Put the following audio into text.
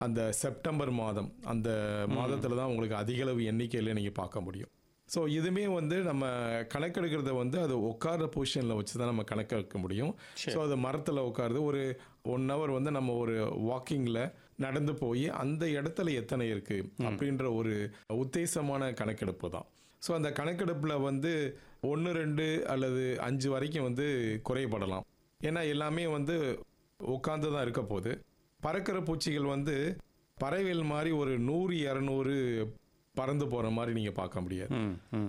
அந்த செப்டம்பர் மாதம் அந்த மாதத்தில் தான் உங்களுக்கு அதிகளவு எண்ணிக்கையில் நீங்கள் பார்க்க முடியும் ஸோ இதுவுமே வந்து நம்ம கணக்கெடுக்கிறத வந்து அது உட்கார்ற பொசிஷனில் வச்சு தான் நம்ம கணக்கெடுக்க முடியும் ஸோ அது மரத்தில் உட்காருது ஒரு ஒன் ஹவர் வந்து நம்ம ஒரு வாக்கிங்கில் நடந்து போய் அந்த இடத்துல எத்தனை இருக்குது அப்படின்ற ஒரு உத்தேசமான கணக்கெடுப்பு தான் ஸோ அந்த கணக்கெடுப்பில் வந்து ஒன்று ரெண்டு அல்லது அஞ்சு வரைக்கும் வந்து குறைபடலாம் ஏன்னா எல்லாமே வந்து உட்காந்து தான் இருக்க போகுது பறக்கிற பூச்சிகள் வந்து பறவைகள் மாதிரி ஒரு நூறு இரநூறு பறந்து போகிற மாதிரி நீங்கள் பார்க்க முடியாது ம் ம்